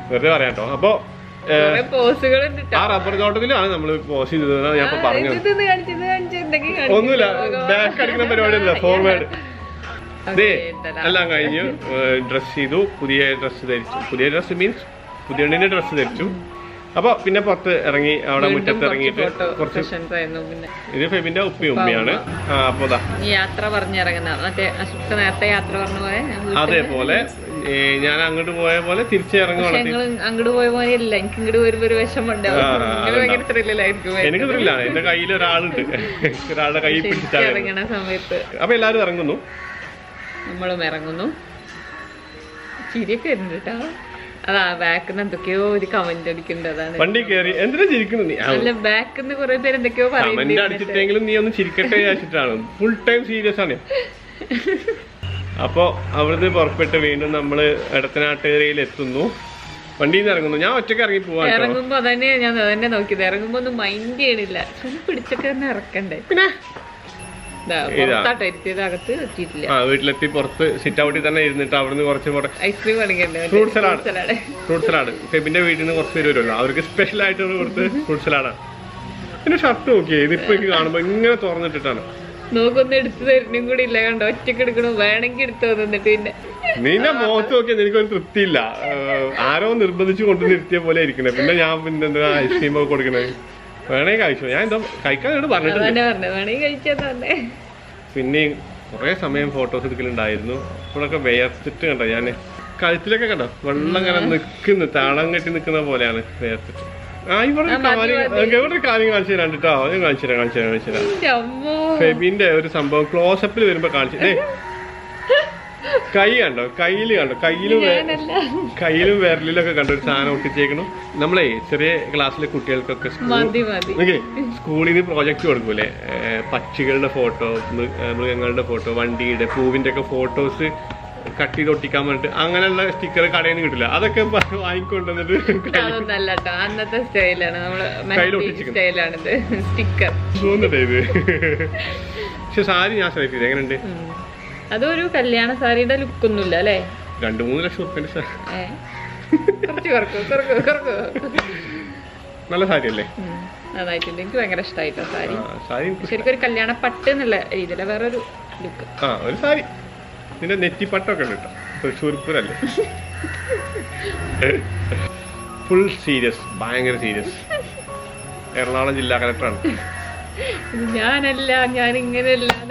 വെറുതെ പറയാം കേട്ടോ അപ്പൊ ഏ,
കുറെ പോസുകൾ ഉണ്ട്
ആ റബ്ബർ തോട്ടത്തിലാണ് നമ്മൾ പോസ്റ്റ് ചെയ്തത് ഞാൻ ഇപ്പൊ പറഞ്ഞത്
ഇത് കാണിച്ചു ഇത് കാണിച്ചു എന്തൊക്കെ
ഒന്നുമില്ല ബാക്ക് അടിക്കുന്ന പരിപാടിയല്ല ഫോർവേഡ് ദേ എല്ലാം കഴിഞ്ഞു ഡ്രസ് ചെയ്തു പുതിയ ഡ്രസ്സ് ധരിച്ചു പുതിയ ഡ്രസ്സ് മീൻസ് പുതിയ ഡ്രസ്സ് ധരിച്ചു അപ്പൊ പിന്നെ പുറത്ത് ഇറങ്ങി അവിടെ മുറ്റത്ത് ഇറങ്ങിയിട്ട്
ഫോട്ടോ
കുറച്ച്
സെഷൻസ് ആയിരുന്നു പിന്നെ
ഇത് ഫെബിന്റെ ഉപ്പയും ഉമ്മയാണ് ആ അപ്പൊ ദാ
ഈ യാത്ര പറഞ്ഞിറങ്ങുന്ന മറ്റേ അശുക്ക നേരത്തെ യാത്ര പറഞ്ഞ പോലെ ഞാൻ വീട്ടിൽ-
അതേപോലെ ഏ, ഞാൻ അങ്ങോട്ട് പോയ പോലെ തിരിച്ചിറങ്ങുവാണ്
പക്ഷെ ഞങ്ങൾ അങ്ങോട്ട് പോയ പോലെ അല്ല എനിക്ക് ഇങ്ങോട്ട് വരുമ്പോ ഒരു വിഷമുണ്ടാവും
ആ,
നിങ്ങൾ ഭയങ്കര ത്രില്ലായിരിക്കും
എനിക്ക് ത്രില്ലാണ് എന്റെ കയ്യിൽ ഒരാളുണ്ട് ഒരാളുടെ കൈ പിടിച്ചാൽ
ഇറങ്ങണ സമയത്ത്
അപ്പൊ എല്ലാരും ഇറങ്ങുന്നു
നമ്മളും ഇറങ്ങുന്നു ചിരിയൊക്കെ വരുന്നുണ്ട് കേട്ടോ അതാ ബാക്കിൽ നിന്ന് എന്തൊക്കെയോ ഒരു കമന്റ് അടിക്കുന്നുണ്ട് അതാണ്
വണ്ടി കയറി എന്തിനാ ചിരിക്കുന്നു നീ
അല്ല ബാക്കിൽ നിന്ന് കുറെ പേര് എന്തൊക്കെയോ
കമന്റ്
പറയുന്നുണ്ട്
അടിച്ചിട്ടെങ്കിലും നീ ഒന്ന് ചിരിക്കട്ടെ വിചാരിച്ചിട്ടാണ് ഫുൾ ടൈം സീരിയസ് ആണ് അപ്പോ അവിടുന്ന് പുറപ്പെട്ട് വീണ്ടും നമ്മള് എടത്തനാട്ടുകരയിൽ എത്തുന്നു വണ്ടിയിൽ നിന്ന് ഇറങ്ങുന്നു ഞാൻ ഒറ്റയ്ക്ക് ഇറങ്ങി പോവാൻ കേട്ടോ
ഇറങ്ങുമ്പോ അതന്നെ ഞാൻ അതന്നെ നോക്കിയത് ഇറങ്ങുമ്പോ ഒന്നും മൈൻഡ് ചെയ്യണില്ല ചെന്ന് പിടിച്ചൊക്കെ തന്നെ ഇറക്കണ്ടേ
പിന്നെ
ദാ, പുറത്താട്ടോ ഇരുത്തിയത് അകത്ത് എത്തിയിട്ടില്ല
ആ വീട്ടിലെത്തി പുറത്ത് സിറ്റ് ഔട്ടിൽ തന്നെ ഇരുന്നിട്ട് അവിടുന്ന് കുറച്ച് കൂടെ
ഐസ്ക്രീം കളിക്കണ്ടേ
fruit salad
salad
fruit salad ഫെബിന്റെ വീട്ടിൽ നിന്ന് കുറച്ച് പേര് വരുമല്ലോ അവർക്ക് സ്പെഷ്യൽ ആയിട്ട് കൊടുത്ത് ഫ്രൂട്ട് സലാഡാണ് പിന്നെ ഷർട്ട് നോക്കിയേ ഇതിപ്പോ എനിക്ക് കാണുമ്പോ ഇങ്ങനെ തുറന്നിട്ടിട്ടാണ്
നോക്കൊന്നും എടുത്തു തരുന്നും കൂടി ഇല്ല കണ്ടോ ഒറ്റക്ക് എടുക്കണു വേണമെങ്കിൽ എടുത്തു തന്നിട്ട് പിന്നെ
നിന്റെ മുഖത്ത് നോക്കിയാൽ എനിക്കൊരു തൃപ്തിയില്ല ഏഹ് ആരോ നിർബന്ധിച്ച് കൊണ്ട് നിർത്തിയ പോലെ ഇരിക്കണേ പിന്നെ ഞാൻ പിന്നെ എന്താ ഐസ്ക്രീം ഒക്കെ കൊടുക്കണേ വേണമെങ്കിൽ കഴിച്ചോ ഞാൻ എന്തോ കഴിക്കാൻ എന്നോട് പറഞ്ഞിട്ടുണ്ട്
അതന്നെ പറഞ്ഞത് വേണമെങ്കിൽ കഴിച്ചാൽ തന്നെ
പിന്നെയും കുറെ സമയം ഫോട്ടോസ് എടുക്കലുണ്ടായിരുന്നു ഇപ്പോഴൊക്കെ വിയർത്തിട്ട് കണ്ടോ ഞാൻ കഴുത്തിലൊക്കെ കണ്ടോ വെള്ളം ഇങ്ങനെ നിൽക്കുന്നു താളം കെട്ടി നിൽക്കുന്ന പോലെയാണ് വിയർത്തിട്ട് ആ ഇവിടെ ഒരു കാര്യം ഇവിടെ ഒരു കാര്യം കാണിച്ചു തരാം കേട്ടോ ഞാൻ കാണിച്ചു തരാം കാണിച്ചു തരാം കാണിച്ചു തരാം
എന്റെ അമ്മോ
ഫെബിന്റെ ഒരു സംഭവം ക്ലോസപ്പിൽ വരുമ്പോ കാണിച്ചു ഏ കൈ കണ്ടോ കയ്യില് കണ്ടോ കയ്യിലും വേ-
ഞാനല്ല
കയ്യിലും വിരലിലൊക്കെ കണ്ടോ ഒരു സാധനം ഒട്ടിച്ചേക്കണു നമ്മളെ ചെറിയ ക്ലാസ്സിലെ കുട്ടികൾക്കൊക്കെ സ്കൂൾ
മതി മതി
ഓക്കെ സ്കൂളിൽ നിന്ന് പ്രോജക്റ്റ് കൊടുക്കൂലേ ഏഹ് പക്ഷികളുടെ ഫോട്ടോ മൃഗങ്ങളുടെ ഫോട്ടോ വണ്ടിയുടെ പൂവിന്റെ ഒക്കെ ഫോട്ടോസ് കട്ട് ചെയ്ത് ഒട്ടിക്കാൻ വേണ്ടിട്ട് അങ്ങനെയുള്ള സ്റ്റിക്കർ കടയിൽ നിന്ന് കിട്ടില്ല അതൊക്കെ പ- വാങ്ങിക്കൊണ്ടുവന്നിട്ട്
അതൊന്നും അല്ല കേട്ടോ അന്നത്തെ സ്റ്റൈലാണ് നമ്മള്
കയ്യിൽ
മെഹന്തി
ഒട്ടിച്ചിരിക്കുന്നു.
സ്റ്റൈലാണിത് സ്റ്റിക്കർ
തോന്നുന്നുണ്ടേ ഇത് പക്ഷെ സാരി ഞാൻ സെലക്ട് ചെയ്ത് എങ്ങനെയുണ്ട്
അതൊരു കല്യാണ സാരിയുടെ ലുക്കൊന്നുമില്ല അല്ലേ
രണ്ടു മൂന്ന് ലക്ഷം റുപ്യന്റെ സാ-
ഏ? കുറച്ച് കുറക്കു കുറക്കു കുറക്കു
നല്ല സാരി അല്ലേ
ഉം. നന്നായിട്ടുണ്ട് എനിക്ക് ഭയങ്കര ഇഷ്ടമായിട്ടോ സാരി
ആ, സാരി എനിക്ക്
ശരിക്കും ഒരു കല്യാണ പട്ട് എന്നുള്ള രീതിയില വേറൊരു ലുക്ക്
ആ ഒരു സാരി ഇതിന്റെ നെറ്റിപ്പട്ടൊക്കെ ഉണ്ട് കേട്ടോ തൃശ്ശൂർ പൂരല്ലേ ഫുൾ സീരിയസ് ഭയങ്കര സീരിയസ് എറണാകുളം ജില്ലാ കളക്ടറാണ്
ഞാനല്ല ഞാൻ ഇങ്ങനെയല്ലാതെ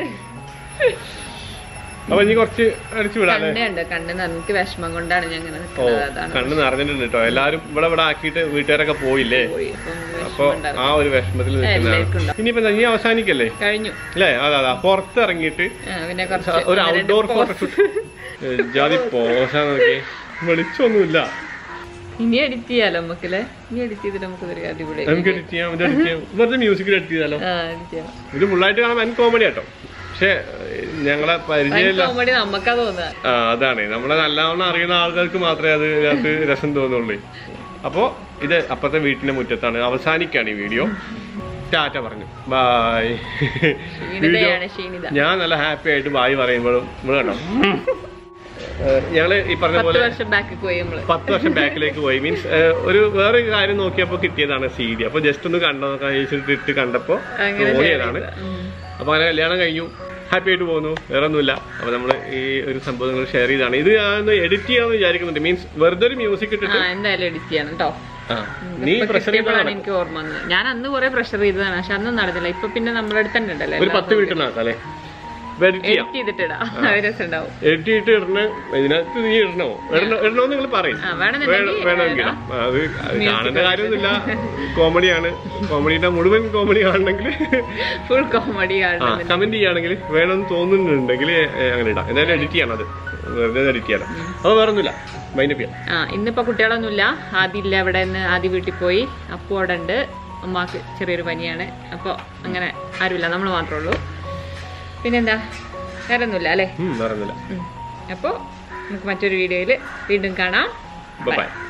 അപ്പൊ ഇനി കുറച്ച് അടിച്ചു വിടാല്ലേ
കണ്ണുണ്ട് കണ്ണ് എനിക്ക് വിഷമം കൊണ്ടാണ് ഞാൻ ഇങ്ങനെ
ഓ
നിൽക്കുന്നത് അതാണ്
കണ്ണ് നിറഞ്ഞിട്ടുണ്ട് കേട്ടോ എല്ലാരും ഇവിടെ ഇവിടെ ആക്കിയിട്ട് വീട്ടുകാരൊക്കെ പോയില്ലേ
പോയി. അപ്പം
അപ്പൊ
വിഷമം ഉണ്ടാവും.
ആ ഒരു വിഷമത്തിൽ
എല്ലാവർക്കും
നിൽക്കുന്നതാണ്
ഉണ്ടാവും.
ഇനിയിപ്പോ എന്താ, ഇനി അവസാനിക്കല്ലേ
കഴിഞ്ഞു
അല്ലേ അതെ അതെ പുറത്ത് ഇറങ്ങിയിട്ട്
ആ, പിന്നെ കുറച്ച്
ഒരു
ഒന്ന് രണ്ട്
ഔട്ട്ഡോർ
pose.
ഫോട്ടോഷൂട്ട് ജാതി പോസാ നോക്കി വെളിച്ചൊന്നുമില്ല
ഇനി എഡിറ്റ് ചെയ്യാലോ നമുക്കല്ലേ ഇനി എഡിറ്റ് ചെയ്തിട്ട് നമുക്ക് ഒരു അടിപൊളി
നമുക്ക് എഡിറ്റ് ചെയ്യാം ഇത് എഡിറ്റ് ചെയ്യാം വെറുതെ മ്യൂസിക്കിൽ എഡിറ്റ് ചെയ്താലോ
ആ എഡിറ്റ് ചെയ്യാം
ഇത് ഫുള്ളായിട്ട് കാണാൻ വൻ കോമഡി കേട്ടോ പക്ഷെ ഞങ്ങളെ പരിചയമില്ല
കോമഡി നമുക്കാ തോന്നുക
ആ അതാണ് നമ്മളെ നല്ലവണ്ണം അറിയുന്ന ആളുകൾക്ക് മാത്രമേ അത് അതിനകത്ത് രസം തോന്നുള്ളൂ അപ്പോ ഇത് അപ്പുറത്തെ വീട്ടിന്റെ മുറ്റത്താണ് അവസാനിക്കാണ് ഈ വീഡിയോ ടാറ്റ പറഞ്ഞു ബായ് വീഡിയോ
ക്ഷീണിതയാണ് ക്ഷീണിത
ഞാൻ നല്ല ഹാപ്പി ആയിട്ട് ബായ് പറയുമ്പോഴും നമ്മൾ കണ്ടോ ഏഹ് ഞങ്ങള് ഈ പറഞ്ഞ
പത്ത്
പോലെ
വർഷം ബാക്കിൽ പോയി നമ്മള്
പത്ത് വർഷം ബാക്കിലേക്ക് പോയി മീൻസ് ഒരു വേറെ കാര്യം നോക്കിയപ്പോ കിട്ടിയതാണ് സി ഡി അപ്പൊ ജസ്റ്റ് ഒന്ന് കണ്ടോ കഴിച്ചിട്ട് ഇട്ട് കണ്ടപ്പോ
അങ്ങനെ
തോന്നിയതാണ്
ചെയ്തതാ. ഉം.
അപ്പൊ അങ്ങനെ കല്യാണം കഴിഞ്ഞു ഹാപ്പി ആയിട്ട് പോകുന്നു വേറെ ഒന്നുമില്ല അപ്പൊ നമ്മൾ ഈ ഒരു സംഭവം നിങ്ങൾ ഷെയർ ചെയ്താണ് ഇത് ഞാൻ എഡിറ്റ് ചെയ്യാന്ന് വിചാരിക്കുന്നുണ്ട് മീൻസ് വെറുതെ ഒരു മ്യൂസിക്
ആ
ഇട്ടിട്ട്
എന്തായാലും എഡിറ്റ് ചെയ്യണം കേട്ടോ
ആ, നീ പ്രഷർ
കിട്ടിയപ്പോഴാണ് എനിക്ക് ഓർമ്മ വന്നത് ഞാൻ അന്ന് കുറെ പ്രഷർ ചെയ്തതാണ് പക്ഷെ അന്നും നടന്നില്ല ഇപ്പൊ പിന്നെ നമ്മുടെ അടുത്ത് തന്നെ ഉണ്ടല്ലോ
ഒരു പത്ത് മിനിറ്റ് ആക്കാം അല്ലേ എഡിറ്റ് ചെയ്യാം
എഡിറ്റ് ചെയ്തിട്ടിടാ അത് രസം ഉണ്ടാവും
എഡിറ്റ് ചെയ്തിട്ട് ഇടണ ഇതിനകത്ത് നീ ഇടണോ ഇടണോ ഇടണോ നിങ്ങൾ പറയും
ആ വേണമെന്നുണ്ടെങ്കിൽ
വേണമെങ്കിൽ ഇടാം. ആ, അത് അത് കാണേണ്ട കാര്യമൊന്നുമില്ല കോമഡിയാണ് കോമഡിയുടെ മുഴുവൻ കോമഡി കാണണമെങ്കിൽ
ഫുൾ കോമഡി
ആ
കാണുന്നത്
കമന്റ് ചെയ്യുകയാണെങ്കിൽ വേണമെന്ന് തോന്നുന്നുണ്ടെങ്കിൽ ഏ, അങ്ങനെ ഇടാം എന്തായാലും എഡിറ്റ് ചെയ്യണം അത് വെറുതെ എഡിറ്റ് ചെയ്യാം അപ്പോൾ വേറെ ഒന്നുമില്ല മൈൻഡപ്പ് ചെയ്യാം
ആ ഇന്നിപ്പോ കുട്ടികളൊന്നുമില്ല ആദ്യം ഇല്ല അവിടെ നിന്ന് ആദ്യം വീട്ടിൽ പോയി അപ്പു അവിടെ ഉണ്ട് അമ്മക്ക് ചെറിയൊരു പനിയാണ് അപ്പോൾ അങ്ങനെ ആരുമില്ല നമ്മൾ മാത്രമേ ഉള്ളൂ പിന്നെന്താ വേറെ ഒന്നുമില്ല അല്ലേ
ഉം, വേറെ ഒന്നുമില്ല
അപ്പോൾ നമുക്ക് മറ്റൊരു വീഡിയോയിൽ വീണ്ടും കാണാം
ബൈ